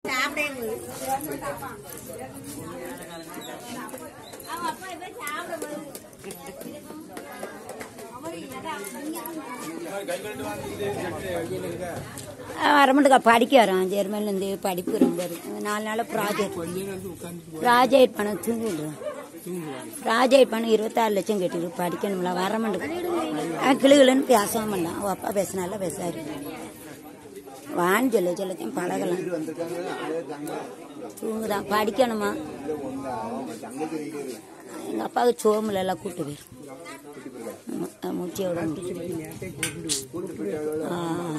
வரமாட்டுக்கா படிக்க வரான் ஜெர்மன்லேருந்து படிப்பு ரொம்ப இருக்கு நாலு நாள் ப்ராஜெக்ட் ப்ராஜெக்ட் பணம் தூங்கிடுவேன் ப்ராஜெக்ட் பணம் இருபத்தாறு லட்சம் கட்டிடு படிக்கணும்ல வரமாட்டுக்கு கிளுகிளுன்னு பேசவும் மாட்டான் அவள் அப்பா பேசினால பேசாரு வான்னு சொல்ல சொல்லத்தையும் பழகலாம் தூங்குதான் படிக்கணுமா எங்கள் அப்பாவுக்கு சோமுல எல்லாம் கூட்டு போயிடும் முச்சியோட ஆ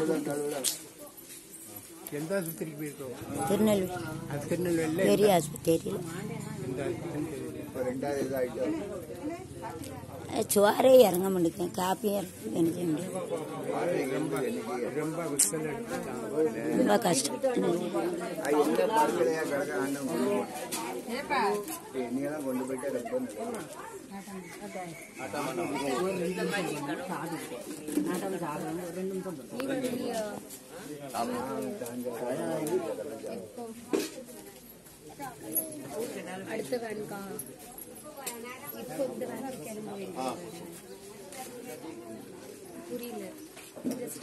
எந்த ஆஸ்பத்திரிக்கு போயிருக்கோம் திருநெல்வேலி அது திருநெல்வேலியில் பெரிய ஆஸ்பத்திரியில் எந்த சுவாரே இறங்க முடியும் காப்பியும் என்ன செய்ய முடியும் ரொம்ப விக்கல் ரொம்ப கஷ்டம் கொண்டு போயிட்டு ரொம்ப நல்லது. அடுத்த வேனுக்கா இப்போ இந்த வேனுக்கு கிளம்ப வேண்டியது புரியல Just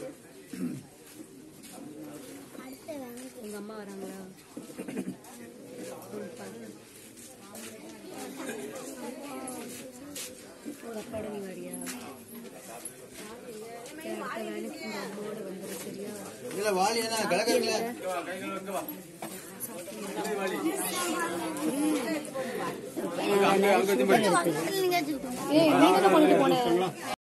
உங்க அம்மா வராங்களா உங்க பாரு. உங்க அப்பாட நீ வரியா சரி, அடுத்த வேனுக்கு உங்க அம்மாவோட வந்துடு சரியா இதுல வாளி என்ன கிடக்குறீங்களா பையன் ஏய் நீங்க தான் கொண்டு போன